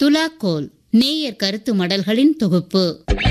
துலாக்கோல் நேயர் கருத்து மடல்களின் தொகுப்பு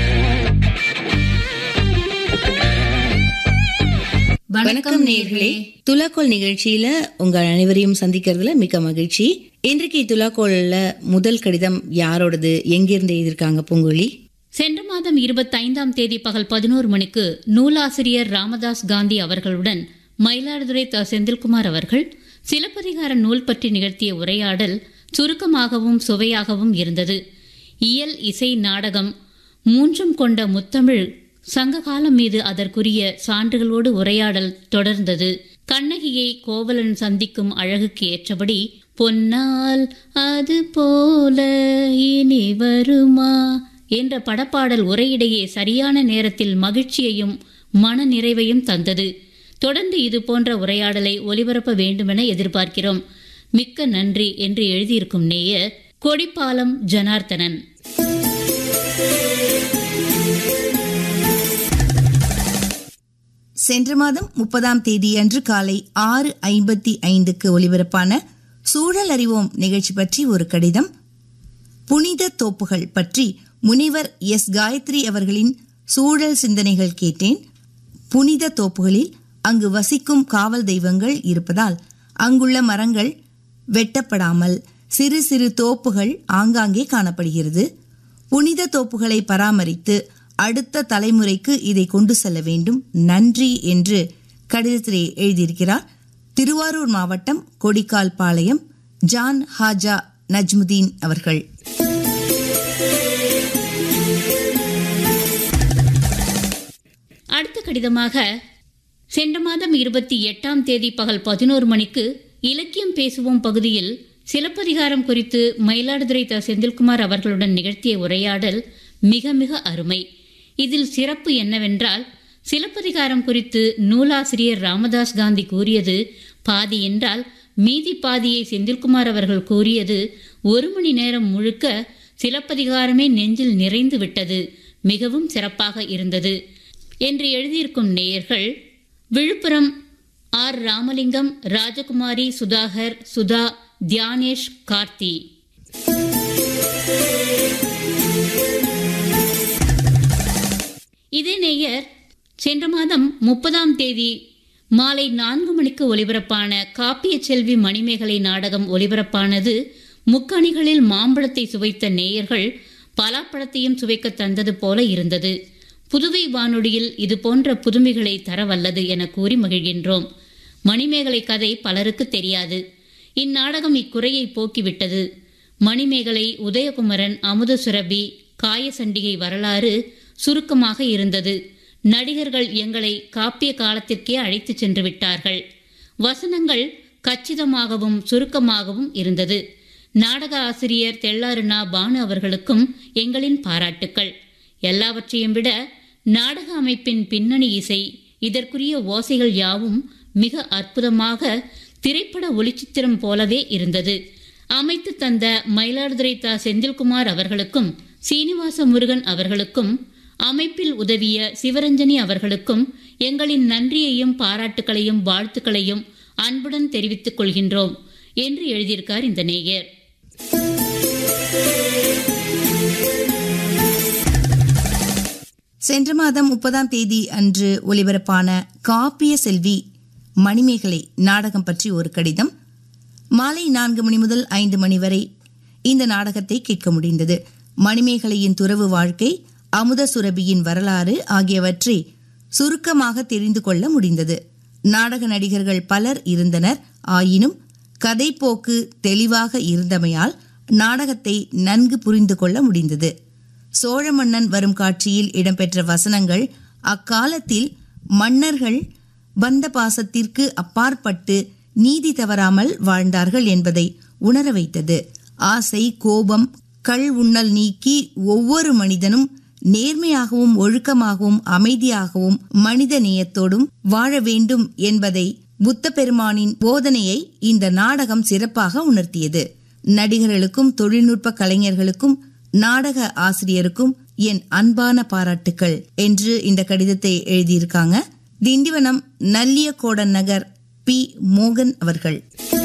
வணக்கம் நேர்களே துலாக்கோல் நிகழ்ச்சியில உங்க அனைவரையும் சந்திக்கிறதுல மிக்க மகிழ்ச்சி இன்றைக்கு துலாக்கோல்ல முதல் கடிதம் யாரோடது எங்கிருந்து எழுதியிருக்காங்க பூங்குழி சென்ற மாதம் இருபத்தைந்தாம் தேதி பகல் பதினோரு மணிக்கு நூலாசிரியர் ராமதாஸ் காந்தி அவர்களுடன் மயிலாடுதுறை த செந்தில்குமார் அவர்கள் சிலப்பதிகார நூல் பற்றி நிகழ்த்திய உரையாடல் சுருக்கமாகவும் சுவையாகவும் இருந்தது இயல் இசை நாடகம் மூன்றும் கொண்ட முத்தமிழ் சங்ககாலம் மீது அதற்குரிய சான்றுகளோடு உரையாடல் தொடர்ந்தது கண்ணகியை கோவலன் சந்திக்கும் அழகுக்கு ஏற்றபடி பொன்னால் அது போல இனி வருமா என்ற படப்பாடல் உரையிடையே சரியான நேரத்தில் மகிழ்ச்சியையும் மன நிறைவையும் தந்தது தொடர்ந்து இது போன்ற உரையாடலை ஒலிபரப்ப வேண்டுமென எதிர்பார்க்கிறோம் மிக்க நன்றி என்று எழுதியிருக்கும் நேயர் கொடிப்பாலம் ஜனார்த்தனன் சென்ற மாதம் முப்பதாம் தேதி அன்று காலை ஆறு ஐம்பத்தி ஐந்துக்கு ஒலிபரப்பான சூழல் அறிவோம் நிகழ்ச்சி பற்றி ஒரு கடிதம் புனித தோப்புகள் பற்றி முனிவர் எஸ் காயத்ரி அவர்களின் சூழல் சிந்தனைகள் கேட்டேன் புனித தோப்புகளில் அங்கு வசிக்கும் காவல் தெய்வங்கள் இருப்பதால் அங்குள்ள மரங்கள் வெட்டப்படாமல் சிறு சிறு தோப்புகள் ஆங்காங்கே காணப்படுகிறது புனித தோப்புகளை பராமரித்து அடுத்த தலைமுறைக்கு இதை கொண்டு செல்ல வேண்டும் நன்றி என்று கடிதத்திலே எழுதியிருக்கிறார் திருவாரூர் மாவட்டம் கொடிக்கால் பாளையம் ஜான் ஹாஜா நஜ்முதீன் அவர்கள் அடுத்த கடிதமாக சென்ற மாதம் இருபத்தி எட்டாம் தேதி பகல் பதினோரு மணிக்கு இலக்கியம் பேசுவோம் பகுதியில் சிலப்பதிகாரம் குறித்து மயிலாடுதுறை த செந்தில்குமார் அவர்களுடன் நிகழ்த்திய உரையாடல் மிக மிக அருமை இதில் சிறப்பு என்னவென்றால் சிலப்பதிகாரம் குறித்து நூலாசிரியர் ராமதாஸ் காந்தி கூறியது பாதி என்றால் மீதி பாதியை செந்தில்குமார் அவர்கள் கூறியது ஒரு மணி நேரம் முழுக்க சிலப்பதிகாரமே நெஞ்சில் நிறைந்து விட்டது மிகவும் சிறப்பாக இருந்தது என்று எழுதியிருக்கும் நேயர்கள் விழுப்புரம் ஆர் ராமலிங்கம் ராஜகுமாரி சுதாகர் சுதா தியானேஷ் கார்த்தி இதே நேயர் சென்ற மாதம் முப்பதாம் தேதி மாலை நான்கு மணிக்கு ஒலிபரப்பான காப்பிய செல்வி மணிமேகலை நாடகம் ஒலிபரப்பானது முக்கணிகளில் மாம்பழத்தை சுவைத்த நேயர்கள் பலாப்பழத்தையும் சுவைக்க தந்தது போல இருந்தது புதுவை வானொலியில் இது போன்ற புதுமைகளை தரவல்லது என கூறி மகிழ்கின்றோம் மணிமேகலை கதை பலருக்கு தெரியாது இந்நாடகம் இக்குறையை போக்கிவிட்டது மணிமேகலை உதயகுமரன் அமுத சுரபி காயசண்டிகை வரலாறு சுருக்கமாக இருந்தது நடிகர்கள் எங்களை காப்பிய காலத்திற்கே அழைத்துச் சென்று விட்டார்கள் வசனங்கள் கச்சிதமாகவும் சுருக்கமாகவும் இருந்தது நாடக ஆசிரியர் தெள்ளாருணா பானு அவர்களுக்கும் எங்களின் பாராட்டுக்கள் எல்லாவற்றையும் விட நாடக அமைப்பின் பின்னணி இசை இதற்குரிய ஓசைகள் யாவும் மிக அற்புதமாக திரைப்பட ஒளிச்சித்திரம் போலவே இருந்தது அமைத்து தந்த மயிலாடுதுறை தா செந்தில்குமார் அவர்களுக்கும் சீனிவாச முருகன் அவர்களுக்கும் அமைப்பில் உதவிய சிவரஞ்சனி அவர்களுக்கும் எங்களின் நன்றியையும் பாராட்டுகளையும் வாழ்த்துக்களையும் அன்புடன் தெரிவித்துக் கொள்கின்றோம் என்று எழுதியிருக்கார் இந்த நேயர் சென்ற மாதம் முப்பதாம் தேதி அன்று ஒலிபரப்பான காப்பிய செல்வி மணிமேகலை நாடகம் பற்றி ஒரு கடிதம் மாலை நான்கு மணி முதல் ஐந்து மணி வரை இந்த நாடகத்தை கேட்க முடிந்தது மணிமேகலையின் துறவு வாழ்க்கை அமுத சுரபியின் வரலாறு ஆகியவற்றை சுருக்கமாக தெரிந்து கொள்ள முடிந்தது நாடக நடிகர்கள் பலர் இருந்தனர் ஆயினும் கதைப்போக்கு தெளிவாக இருந்தமையால் நாடகத்தை நன்கு புரிந்து கொள்ள முடிந்தது சோழ மன்னன் வரும் காட்சியில் இடம்பெற்ற வசனங்கள் அக்காலத்தில் மன்னர்கள் பந்த பாசத்திற்கு அப்பாற்பட்டு நீதி தவறாமல் வாழ்ந்தார்கள் என்பதை உணர வைத்தது ஆசை கோபம் கள் உண்ணல் நீக்கி ஒவ்வொரு மனிதனும் நேர்மையாகவும் ஒழுக்கமாகவும் அமைதியாகவும் மனித நேயத்தோடும் வாழ வேண்டும் என்பதை புத்த பெருமானின் போதனையை இந்த நாடகம் சிறப்பாக உணர்த்தியது நடிகர்களுக்கும் தொழில்நுட்ப கலைஞர்களுக்கும் நாடக ஆசிரியருக்கும் என் அன்பான பாராட்டுக்கள் என்று இந்த கடிதத்தை எழுதியிருக்காங்க திண்டிவனம் நல்லியக்கோடன் நகர் பி மோகன் அவர்கள்